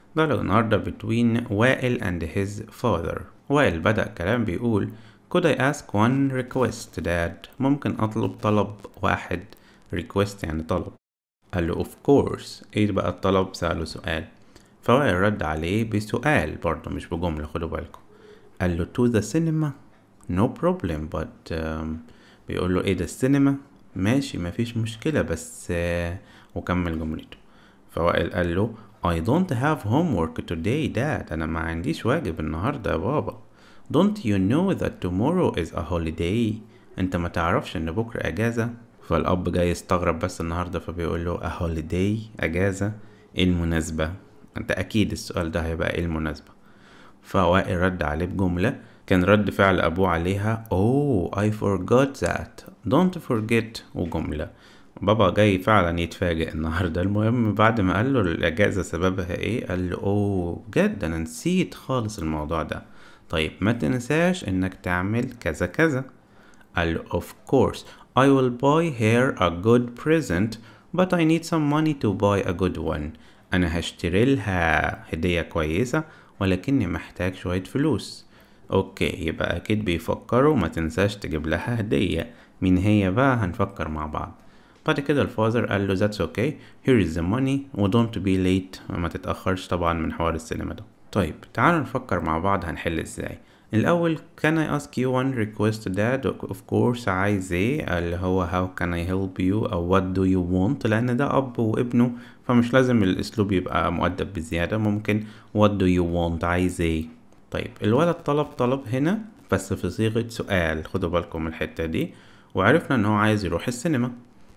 dialogue النهاردة between وائل and his father وائل بدأ كلام بيقول could I ask one request dad ممكن أطلب طلب واحد request يعني طلب قال له of course ايه بقى الطلب سأله سؤال فوائل رد عليه بسؤال برضه مش بجملة خدوا بالكم قال له to the cinema no problem but um, بيقول له ايه ده السينما ماشي مفيش مشكلة بس uh, وكمل جملته فوائل قال له I don't have homework today dad أنا ما عنديش واجب النهاردة يا بابا Don't you know that tomorrow is a holiday أنت ما تعرفش إن بكرة أجازة فالأب جاي يستغرب بس النهاردة فبيقول له a holiday أجازة إيه المناسبة أنت أكيد السؤال ده هيبقى إيه المناسبة فوائل رد عليه بجملة كان رد فعل أبوه عليها Oh I forgot that don't forget وجملة بابا جاي فعلا يتفاجئ النهاردة المهم بعد ما قال له الأجازة سببها إيه قال له أوه بجد أنا نسيت خالص الموضوع ده طيب ما تنساش إنك تعمل كذا كذا قال له of course I will buy her a good present but I need some money to buy a good one أنا هشتري لها هدية كويسة ولكني محتاج شوية فلوس أوكي يبقى أكيد بيفكروا ما تنساش تجيب لها هدية مين هي بقى هنفكر مع بعض بعد كده الفازر قال له that's okay here is the money و don't be late ما تتأخرش طبعا من حوار السينما ده طيب تعالوا نفكر مع بعض هنحل ازاي الأول can I ask you one request dad of course عايز ايه اللي هو how can I help you أو what do you want لأن ده أب وابنه فمش لازم الأسلوب يبقى مؤدب بزيادة ممكن what do you want عايز ايه طيب الولد طلب طلب هنا بس في صيغة سؤال خدوا بالكم من الحتة دي وعرفنا ان هو عايز يروح السينما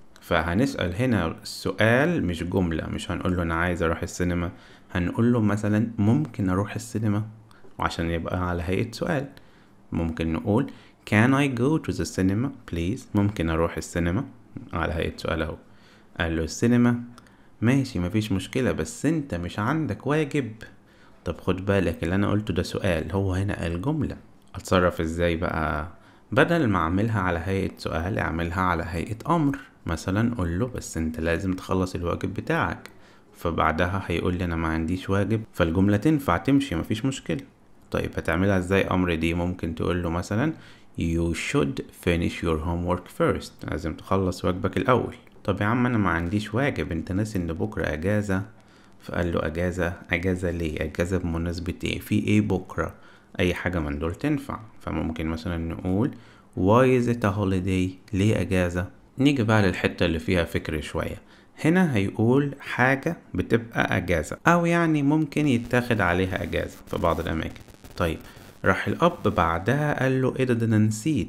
فهنسأل هنا السؤال مش جملة مش هنقول له أنا عايز أروح السينما هنقول له مثلا ممكن أروح السينما وعشان يبقى على هيئة سؤال ممكن نقول can I go to the cinema please ممكن أروح السينما على هيئة سؤال أهو قال له السينما ماشي مفيش مشكلة بس أنت مش عندك واجب طب خد بالك اللي أنا قلته ده سؤال هو هنا قال جملة أتصرف إزاي بقى بدل ما أعملها على هيئة سؤال أعملها على هيئة أمر مثلا قول له بس انت لازم تخلص الواجب بتاعك فبعدها هيقول لي انا ما عنديش واجب فالجملة تنفع تمشي مفيش مشكلة طيب هتعملها ازاي امر دي ممكن تقول له مثلا you should finish your homework first لازم تخلص واجبك الاول طب يا عم انا ما عنديش واجب انت ناسي ان بكرة اجازة فقال له اجازة اجازة ليه اجازة بمناسبة ايه في ايه بكرة اي حاجة من دول تنفع فممكن مثلا نقول why is it a holiday ليه اجازة نيجي بقى للحتة اللي فيها فكر شوية هنا هيقول حاجة بتبقى أجازة أو يعني ممكن يتاخد عليها أجازة في بعض الأماكن طيب راح الأب بعدها قال له إيه ده ده أنا نسيت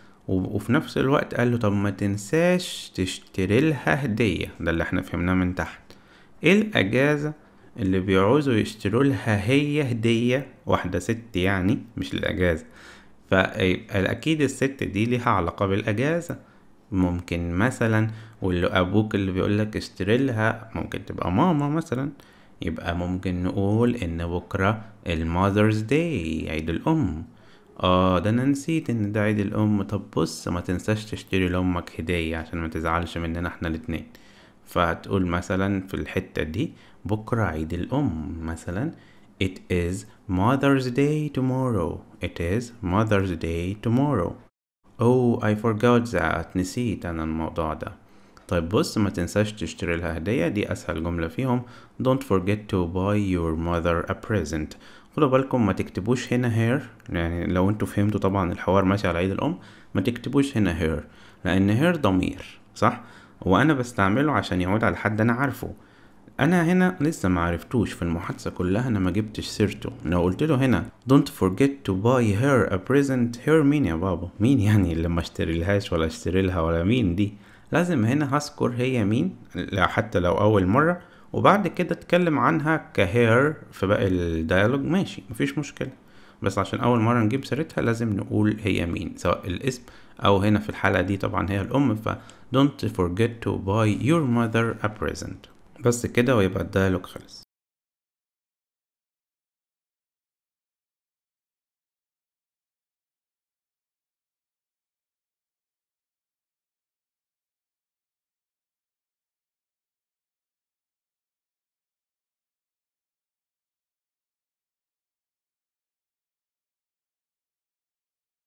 وفي نفس الوقت قال له طب ما تنساش تشتري لها هدية ده اللي احنا فهمناه من تحت ايه الأجازة اللي بيعوزوا يشتروا لها هي هدية واحدة ست يعني مش الأجازة فأكيد الست دي ليها علاقة بالأجازة ممكن مثلا واللي ابوك اللي بيقولك اشتري لها ممكن تبقى ماما مثلا يبقى ممكن نقول ان بكرة الماذرز داي عيد الام اه ده انا نسيت ان ده عيد الام طب بص ما تنساش تشتري لامك هدية عشان ما تزعلش مننا احنا الاتنين فهتقول مثلا في الحتة دي بكرة عيد الام مثلا it is mother's day tomorrow it is mother's day tomorrow Oh I forgot that نسيت أنا الموضوع ده طيب بص ما تنساش تشتري لها هدية دي أسهل جملة فيهم Don't forget to buy your mother a present خدوا بالكم ما تكتبوش هنا here يعني لو انتوا فهمتوا طبعا الحوار ماشي على عيد الأم ما تكتبوش هنا here لأن here ضمير صح وأنا بستعمله عشان يعود على حد أنا عارفه انا هنا لسه ما عرفتوش في المحادثه كلها انا ما جبتش سيرته لو قلت له هنا don't forget to buy her a present her مين يا بابا مين يعني اللي ما اشتري لهاش ولا اشتري لها ولا مين دي لازم هنا هذكر هي مين حتى لو اول مره وبعد كده اتكلم عنها كهير في باقي الديالوج ماشي مفيش مشكله بس عشان اول مره نجيب سيرتها لازم نقول هي مين سواء الاسم او هنا في الحاله دي طبعا هي الام ف don't forget to buy your mother a present بس كده ويبقى الديالوج خلص